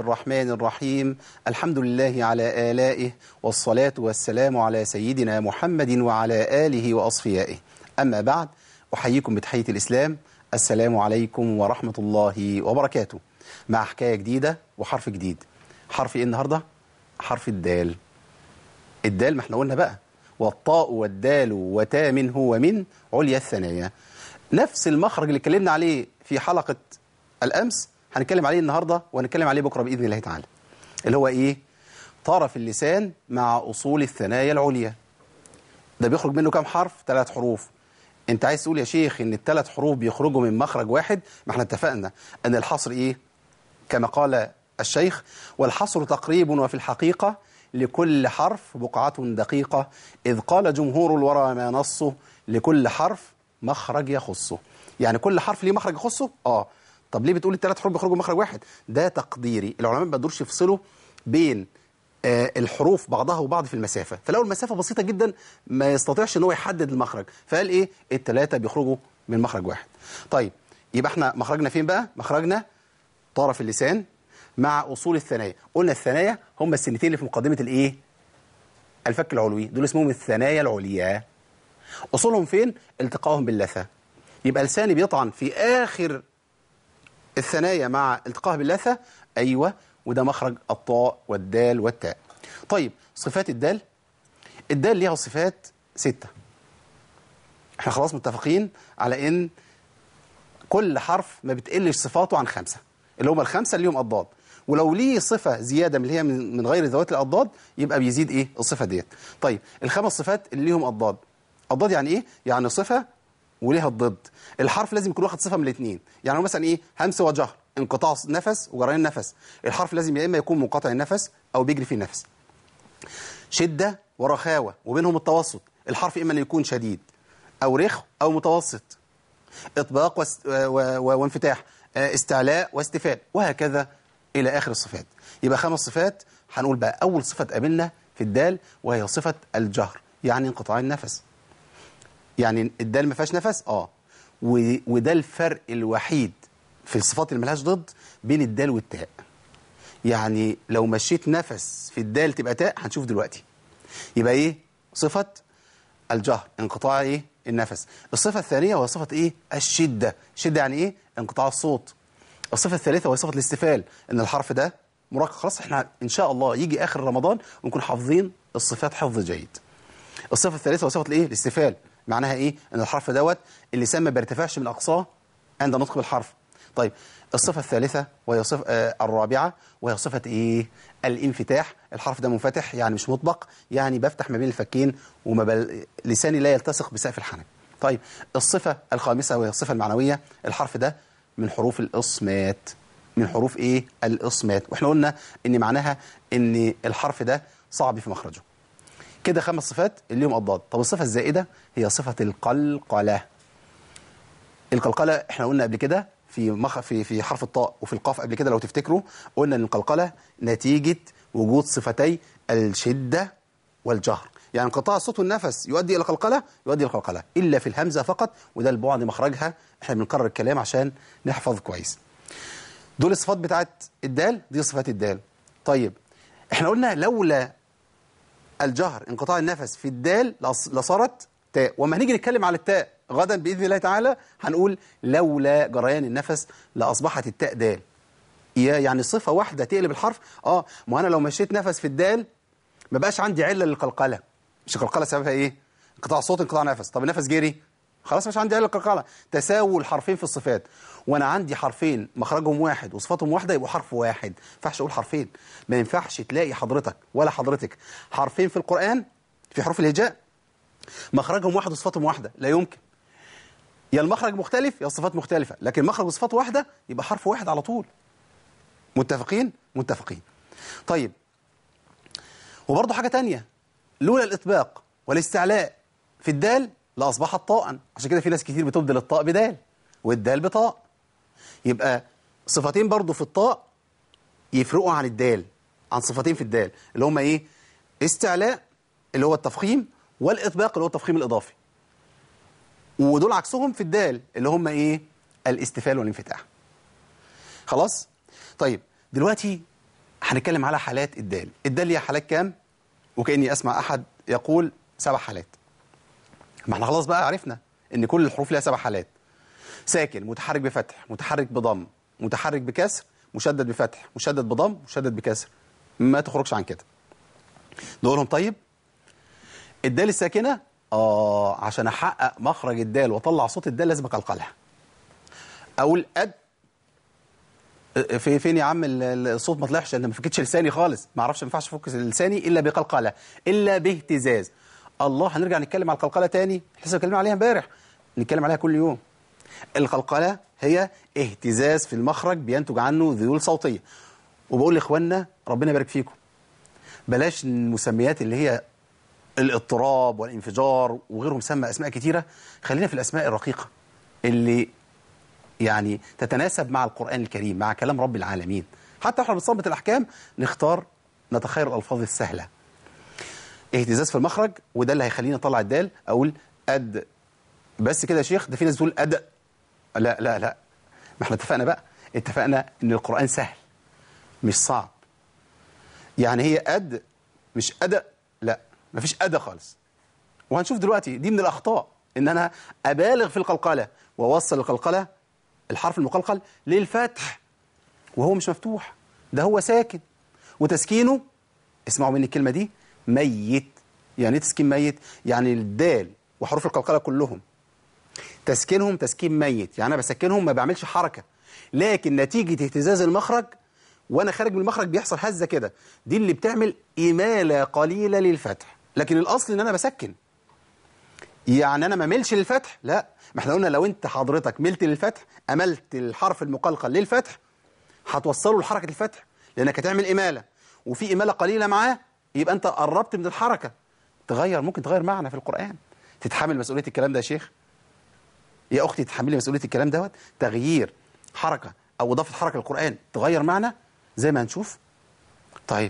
الرحمن الرحيم الحمد لله على آلائه والصلاة والسلام على سيدنا محمد وعلى آله وأصفيائه أما بعد أحييكم بتحية الإسلام السلام عليكم ورحمة الله وبركاته مع حكاية جديدة وحرف جديد حرف إيه النهاردة؟ حرف الدال الدال ما احنا قلنا بقى والطاء والدال وتا منه ومن عليا الثنايا نفس المخرج اللي اتكلمنا عليه في حلقة الأمس هنتكلم عليه النهاردة وهنتكلم عليه بكرة بإذن الله تعالى اللي هو إيه طرف اللسان مع أصول الثنايا العليا ده بيخرج منه كام حرف ثلاث حروف انت عايز تقول يا شيخ ان الثلاث حروف بيخرجوا من مخرج واحد ما احنا اتفقنا ان الحصر ايه كما قال الشيخ والحصر تقريب وفي الحقيقة لكل حرف بقعة دقيقة إذ قال جمهور الورى ما نصه لكل حرف مخرج يخصه يعني كل حرف ليه مخرج يخصه اه طب ليه بتقول الثلاث حروف بيخرجوا مخرج واحد ده تقديري العلماء ما بيقدروش يفصلوا بين آه الحروف بعضها وبعض في المسافة فلو المسافة بسيطة جدا ما يستطيعش ان هو يحدد المخرج فقال ايه الثلاثة بيخرجوا من مخرج واحد طيب يبقى احنا مخرجنا فين بقى مخرجنا طرف اللسان مع اصول الثنايا قلنا الثنايا هم السنتين اللي في مقدمة الايه الفك العلوي دول اسمهم الثنايا العليا اصولهم فين التقائهم باللثة يبقى لساني بيطعن في اخر الثنايا مع التقائها باللثة ايوه وده مخرج الطاء والدال والتاء طيب صفات الدال الدال ليها صفات ستة احنا خلاص متفقين على ان كل حرف ما بتقلش صفاته عن خمسة اللي هم الخمسة اللي هم أضداد ولو ليه صفة زيادة من اللي هي من غير ذوات الأضداد يبقى بيزيد إيه الصفة ديت طيب الخمس صفات اللي ليهم أضداد أضداد يعني إيه يعني صفة وليها الضد الحرف لازم يكون واخد صفة من الاثنين يعني مثلا إيه همس وجهر انقطاع نفس وجريان نفس الحرف لازم يا إما يكون منقطع النفس أو بيجري فيه النفس شدة ورخاوة وبينهم التوسط الحرف إما أن يكون شديد أو رخ أو متوسط إطباق واست... و... و... وانفتاح استعلاء واستفاد وهكذا إلى آخر الصفات يبقى خمس صفات هنقول بقى أول صفة تقابلنا في الدال وهي صفة الجهر يعني انقطاع النفس يعني الدال ما فيهاش نفس اه و... وده الفرق الوحيد في الصفات اللي ملهاش ضد بين الدال والتاء يعني لو مشيت نفس في الدال تبقى تاء هنشوف دلوقتي يبقى ايه صفة الجهر انقطاع ايه النفس الصفة الثانية وهي صفة ايه الشدة شدة يعني ايه انقطاع الصوت الصفة الثالثة وهي صفة الاستفال ان الحرف ده مرقق خلاص احنا ان شاء الله يجي اخر رمضان ونكون حافظين الصفات حفظ جيد الصفة الثالثة وهي صفة الايه الاستفال معناها ايه ان الحرف دوت اللسان ما بيرتفعش من اقصاه عند نطق بالحرف طيب الصفة الثالثة وهي صفة آه الرابعة وهي صفة ايه الانفتاح الحرف ده منفتح يعني مش مطبق يعني بفتح ما بين الفكين وما بل... لساني لا يلتصق بسقف الحنك طيب الصفة الخامسة وهي الصفة المعنوية الحرف ده من حروف الإصمات من حروف ايه الإصمات واحنا قلنا ان معناها ان الحرف ده صعب في مخرجه كده خمس صفات اللي هم أضداد طب الصفة الزائدة هي صفة القلقلة القلقلة احنا قلنا قبل كده في مخ في في حرف الطاء وفي القاف قبل كده لو تفتكروا قلنا ان القلقله نتيجه وجود صفتي الشده والجهر يعني انقطاع الصوت والنفس يؤدي الى قلقله يؤدي الى قلقله الا في الهمزه فقط وده البعد مخرجها احنا بنكرر الكلام عشان نحفظ كويس دول الصفات بتاعت الدال دي صفات الدال طيب احنا قلنا لولا الجهر انقطاع النفس في الدال لصارت تاء وما هنيجي نتكلم على التاء غدا بإذن الله تعالى هنقول لولا جريان النفس لأصبحت التاء دال يعني صفة واحدة تقلب الحرف اه ما أنا لو مشيت نفس في الدال ما بقاش عندي علة للقلقلة مش القلقلة سببها ايه انقطاع صوت انقطاع نفس طب النفس جري خلاص مش عندي علة للقلقلة تساوي الحرفين في الصفات وانا عندي حرفين مخرجهم واحد وصفاتهم واحدة يبقوا حرف واحد ما ينفعش اقول حرفين ما ينفعش تلاقي حضرتك ولا حضرتك حرفين في القرآن في حروف الهجاء مخرجهم واحد وصفاتهم واحدة لا يمكن يا المخرج مختلف يا الصفات مختلفة لكن مخرج وصفات واحدة يبقى حرف واحد على طول متفقين متفقين طيب وبرضه حاجة تانية لولا الإطباق والاستعلاء في الدال لأصبحت طاء عشان كده في ناس كتير بتبدل الطاء بدال والدال بطاء يبقى صفتين برضه في الطاء يفرقوا عن الدال عن صفتين في الدال اللي هم ايه استعلاء اللي هو التفخيم والإطباق اللي هو التفخيم الإضافي ودول عكسهم في الدال اللي هم ايه الاستفال والانفتاح خلاص طيب دلوقتي هنتكلم على حالات الدال الدال ليها حالات كام وكأني أسمع أحد يقول سبع حالات ما احنا خلاص بقى عرفنا ان كل الحروف لها سبع حالات ساكن متحرك بفتح متحرك بضم متحرك بكسر مشدد بفتح مشدد بضم مشدد بكسر ما تخرجش عن كده نقولهم طيب الدال الساكنه اه عشان احقق مخرج الدال واطلع صوت الدال لازم اقلقلها اقول اد في فين يا عم ال- ال- الصوت ما طلعش انا ما فكتش لساني خالص ما اعرفش ما ينفعش افك لساني الا بقلقله الا باهتزاز الله هنرجع نتكلم على القلقله تاني لسه اتكلمنا عليها امبارح نتكلم عليها كل يوم القلقله هي اهتزاز في المخرج بينتج عنه ذيول صوتيه وبقول لاخواننا ربنا يبارك فيكم بلاش المسميات اللي هي الاضطراب والانفجار وغيرهم سمى اسماء كتيره خلينا في الاسماء الرقيقه اللي يعني تتناسب مع القرآن الكريم مع كلام رب العالمين حتى احنا بنصبت الأحكام نختار نتخير الألفاظ السهلة اهتزاز في المخرج وده اللي هيخليني أطلع الدال أقول أد بس كده يا شيخ ده في ناس بتقول أد لا لا لا ما احنا اتفقنا بقى اتفقنا ان القرآن سهل مش صعب يعني هي أد مش أد لا مفيش أد خالص وهنشوف دلوقتي دي من الأخطاء إن أنا أبالغ في القلقلة وأوصل القلقلة الحرف المقلقل للفتح وهو مش مفتوح ده هو ساكن وتسكينه اسمعوا مني الكلمة دي ميت يعني ايه تسكين ميت يعني الدال وحروف القلقلة كلهم تسكينهم تسكين ميت يعني أنا بسكنهم ما بعملش حركة لكن نتيجة اهتزاز المخرج وأنا خارج من المخرج بيحصل هزة كده دي اللي بتعمل إمالة قليلة للفتح لكن الأصل إن أنا بسكن يعني انا ما ملش للفتح لا ما احنا قلنا لو انت حضرتك ملت للفتح املت الحرف المقلقل للفتح هتوصله لحركه الفتح لانك هتعمل اماله وفي اماله قليله معاه يبقى انت قربت من الحركه تغير ممكن تغير معنى في القران تتحمل مسؤوليه الكلام ده يا شيخ يا اختي تتحملي مسؤوليه الكلام دوت تغيير حركه او اضافه حركه للقران تغير معنى زي ما هنشوف طيب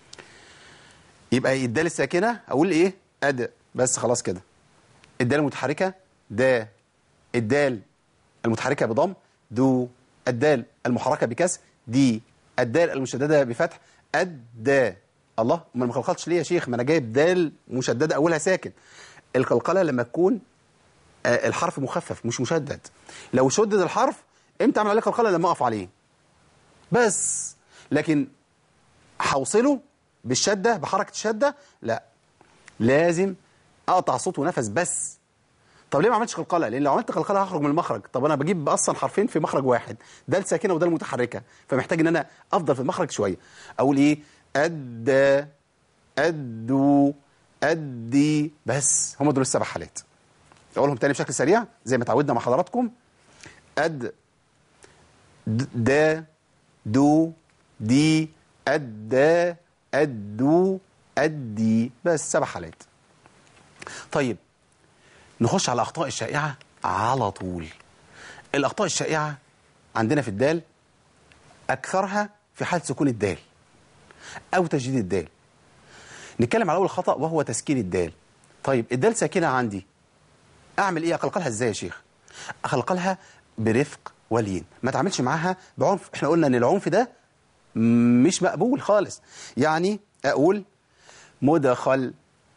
يبقى الدال الساكنه اقول ايه اد بس خلاص كده الدال المتحركة دا الدال المتحركة بضم دو الدال المحركة بكسر دي الدال المشددة بفتح الدا الله ما ما قلقلتش ليه يا شيخ ما انا جايب دال مشددة اولها ساكن القلقلة لما تكون آه، الحرف مخفف مش مشدد لو شدد الحرف امتى اعمل عليه قلقلة لما اقف عليه بس لكن هوصله بالشدة بحركة الشدة لا لازم اقطع صوت ونفس بس طب ليه ما عملتش قلقله لان لو عملت قلقله هخرج من المخرج طب انا بجيب اصلا حرفين في مخرج واحد ده الساكنه وده المتحركه فمحتاج ان انا افضل في المخرج شويه اقول ايه ادى ادو ادي بس هم دول السبع حالات اقولهم تاني بشكل سريع زي ما اتعودنا مع حضراتكم اد د- دا دو دي أدى أدو أدي بس سبع حالات طيب نخش على الأخطاء الشائعة على طول الأخطاء الشائعة عندنا في الدال أكثرها في حال سكون الدال أو تجديد الدال نتكلم على أول خطأ وهو تسكين الدال طيب الدال ساكنة عندي أعمل إيه أقلقلها إزاي يا شيخ أقلقلها برفق ولين ما تعملش معاها بعنف احنا قلنا ان العنف ده مش مقبول خالص يعني اقول مدخل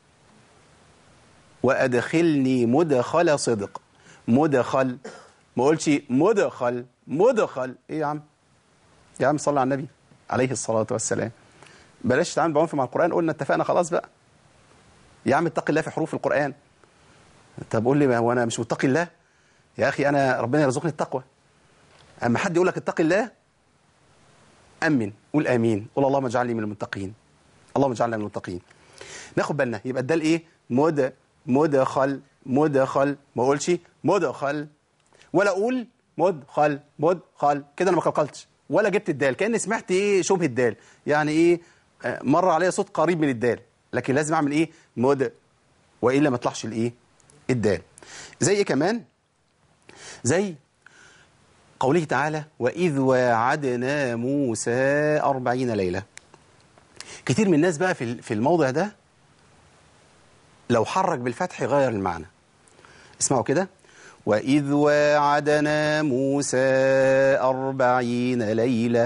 وادخلني مدخل صدق مدخل ما اقولش مدخل مدخل ايه يا عم يا عم صلى على النبي عليه الصلاه والسلام بلاش تتعامل بعنف مع القران قلنا اتفقنا خلاص بقى يا عم اتق الله في حروف القران طب قول لي ما هو انا مش متقي الله يا اخي انا ربنا يرزقني التقوى اما حد يقول لك اتق الله امن قول امين قول اللهم اجعلني من المتقين اللهم اجعلنا من المتقين ناخد بالنا يبقى الدال ايه مد مدخل مدخل ما اقولش مدخل ولا اقول مدخل مدخل كده انا ما قلقلتش ولا جبت الدال كاني سمعت ايه شبه الدال يعني ايه آه، مر عليا صوت قريب من الدال لكن لازم اعمل ايه مد والا ما يطلعش الايه الدال زي ايه كمان زي قوله تعالى وإذ واعدنا موسى أربعين ليلة كتير من الناس بقى في في الموضع ده لو حرك بالفتح يغير المعنى اسمعوا كده وإذ واعدنا موسى أربعين ليلة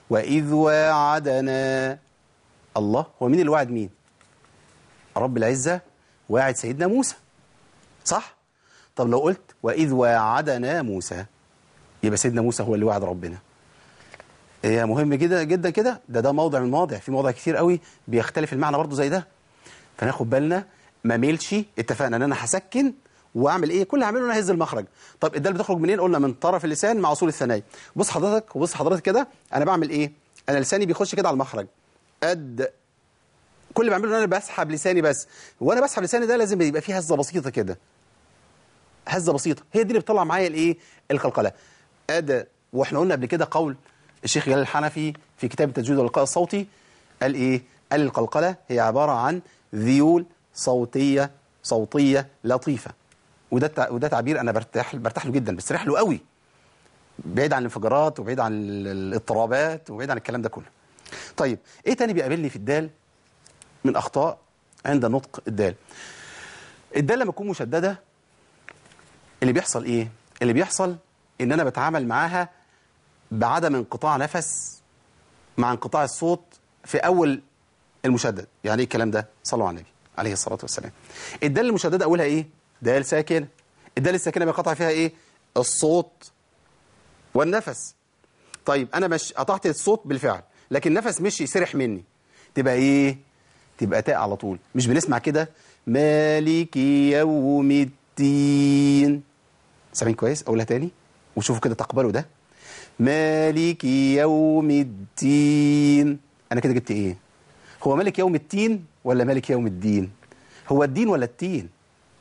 وإذ واعدنا الله هو مين اللي وعد مين رب العزة واعد سيدنا موسى صح طب لو قلت وإذ واعدنا موسى يبقى سيدنا موسى هو اللي وعد ربنا هي مهم جدا جدا كده ده ده موضع من المواضع في مواضع كتير قوي بيختلف المعنى برضه زي ده فناخد بالنا ما ميلش اتفقنا ان انا هسكن واعمل ايه كل اللي هعمله انا هز المخرج طب الدال بتخرج منين قلنا من طرف اللسان مع اصول الثنايا بص حضرتك وبص حضرتك كده انا بعمل ايه انا لساني بيخش كده على المخرج قد كل اللي بعمله ان انا بسحب لساني بس وانا بسحب لساني ده لازم يبقى فيه هزه بسيطه كده هزه بسيطه هي دي اللي بتطلع معايا الايه القلقله اد واحنا قلنا قبل كده قول الشيخ جلال الحنفي في كتاب التجويد واللقاء الصوتي قال ايه قال القلقله هي عباره عن ذيول صوتيه صوتيه لطيفه وده التع- وده تعبير انا برتاح برتاح له جدا بستريح له قوي بعيد عن الانفجارات وبعيد عن ال- الاضطرابات وبعيد عن الكلام ده كله طيب ايه تاني بيقابلني في الدال من اخطاء عند نطق الدال الدال لما تكون مشدده اللي بيحصل ايه اللي بيحصل ان انا بتعامل معاها بعدم انقطاع نفس مع انقطاع الصوت في اول المشدد يعني ايه الكلام ده صلوا على النبي عليه الصلاه والسلام الدال المشدده اولها ايه دال ساكنه الدال الساكنه بينقطع فيها ايه الصوت والنفس طيب انا مش قطعت الصوت بالفعل لكن النفس مش يسرح مني تبقى ايه تبقى تاء على طول مش بنسمع كده مالك يوم الدين سامعين كويس اقولها تاني وشوفوا كده تقبلوا ده مالك يوم الدين انا كده جبت ايه هو مالك يوم التين ولا مالك يوم الدين هو الدين ولا التين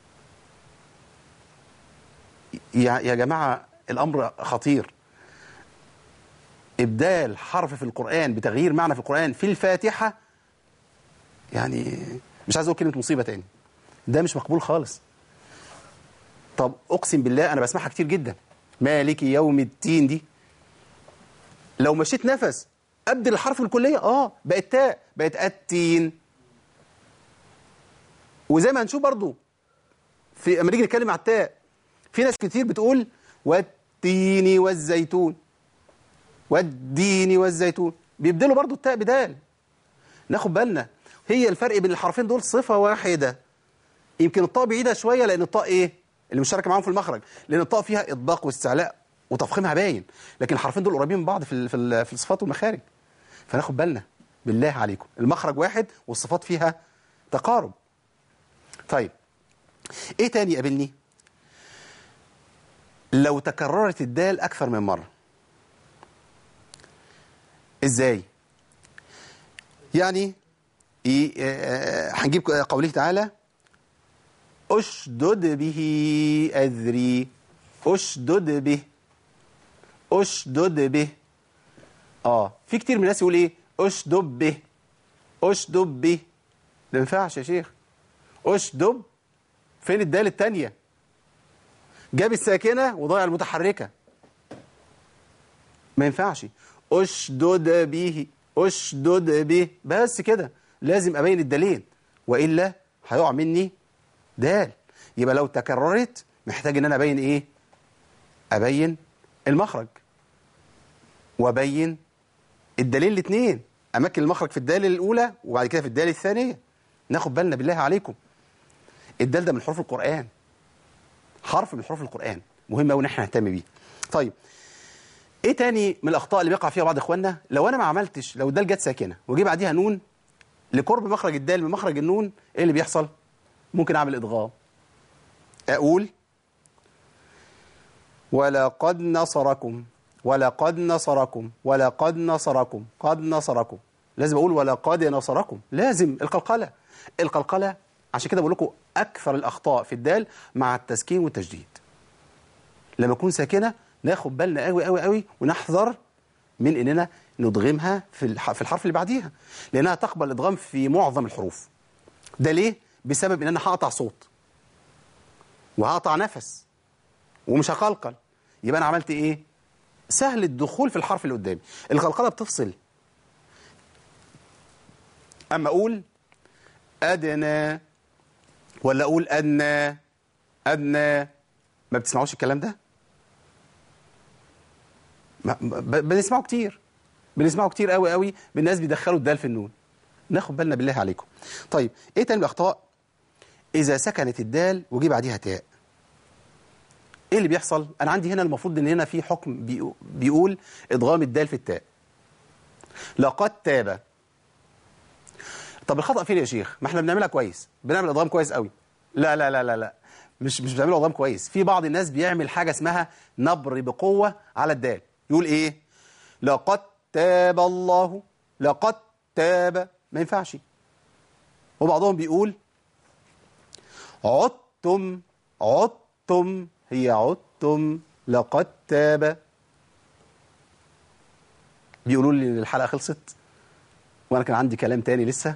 يا يا جماعه الامر خطير ابدال حرف في القران بتغيير معنى في القران في الفاتحه يعني مش عايز اقول كلمه مصيبه تاني ده مش مقبول خالص طب اقسم بالله انا بسمعها كتير جدا مالك يوم الدين دي لو مشيت نفس ابدل الحرف الكليه اه بقت تاء بقت التين وزي ما هنشوف برضو في اما نيجي نتكلم على التاء في ناس كتير بتقول والتين والزيتون والدين والزيتون بيبدلوا برضو التاء بدال ناخد بالنا هي الفرق بين الحرفين دول صفه واحده يمكن الطاء بعيده شويه لان الطاء ايه اللي مشتركه معاهم في المخرج لان الطاء فيها اطباق واستعلاء وتفخيمها باين لكن الحرفين دول قريبين من بعض في ال- في ال- في الصفات والمخارج فناخد بالنا بالله عليكم المخرج واحد والصفات فيها تقارب طيب ايه تاني يقابلني لو تكررت الدال اكثر من مره ازاي يعني إيه آه، هنجيب قوله تعالى اشدد به اذري اشدد به اشدد به اه في كتير من الناس يقول ايه اشدب به اشدب به ده ما ينفعش يا شيخ اشدب فين الدال الثانيه جاب الساكنه وضيع المتحركه ما ينفعش اشدد به اشدد به بس كده لازم ابين الدالين والا هيقع مني دال يبقى لو تكررت محتاج ان انا ابين ايه ابين المخرج وابين الدليل الاثنين اماكن المخرج في الدال الاولى وبعد كده في الدال الثانيه ناخد بالنا بالله عليكم الدال ده من حروف القران حرف من حروف القران مهم قوي ان احنا نهتم بيه طيب ايه تاني من الاخطاء اللي بيقع فيها بعض اخواننا لو انا ما عملتش لو الدال جت ساكنه وجي بعديها نون لقرب مخرج الدال من مخرج النون ايه اللي بيحصل ممكن اعمل ادغام اقول ولقد نصركم ولقد نصركم ولقد نصركم قد نصركم لازم اقول ولقد نصركم لازم القلقله القلقله عشان كده بقول لكم اكثر الاخطاء في الدال مع التسكين والتجديد لما تكون ساكنه ناخد بالنا قوي قوي قوي ونحذر من اننا ندغمها في الح- في الحرف اللي بعديها لانها تقبل الادغام في معظم الحروف ده ليه بسبب ان انا هقطع صوت وهقطع نفس ومش هقلقل يبقى انا عملت ايه سهل الدخول في الحرف اللي قدامي القلقله بتفصل اما اقول ادنى ولا اقول ادنى ادنى ما بتسمعوش الكلام ده ما ب- بنسمعه كتير بنسمعه كتير قوي قوي بالناس بيدخلوا الدال في النون ناخد بالنا بالله عليكم طيب ايه تاني الاخطاء اذا سكنت الدال وجي بعديها تاء ايه اللي بيحصل انا عندي هنا المفروض ان هنا في حكم بيقو- بيقول ادغام الدال في التاء لقد تاب طب الخطأ فين يا شيخ ما احنا بنعملها كويس بنعمل ادغام كويس قوي لا لا لا لا لا مش مش بنعمل ادغام كويس في بعض الناس بيعمل حاجه اسمها نبر بقوه على الدال يقول ايه لقد تاب الله لقد تاب ما ينفعش وبعضهم بيقول عدتم عدتم هي عدتم لقد تاب بيقولوا لي ان الحلقه خلصت وانا كان عندي كلام تاني لسه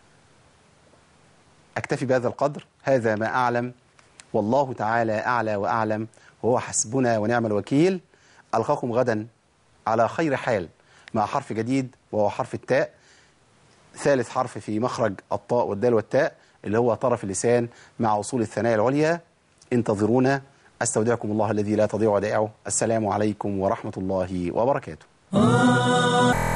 اكتفي بهذا القدر هذا ما اعلم والله تعالى اعلى واعلم وهو حسبنا ونعم الوكيل القاكم غدا على خير حال مع حرف جديد وهو حرف التاء ثالث حرف في مخرج الطاء والدال والتاء اللي هو طرف اللسان مع أصول الثنايا العليا انتظرونا أستودعكم الله الذي لا تضيع ودائعه السلام عليكم ورحمة الله وبركاته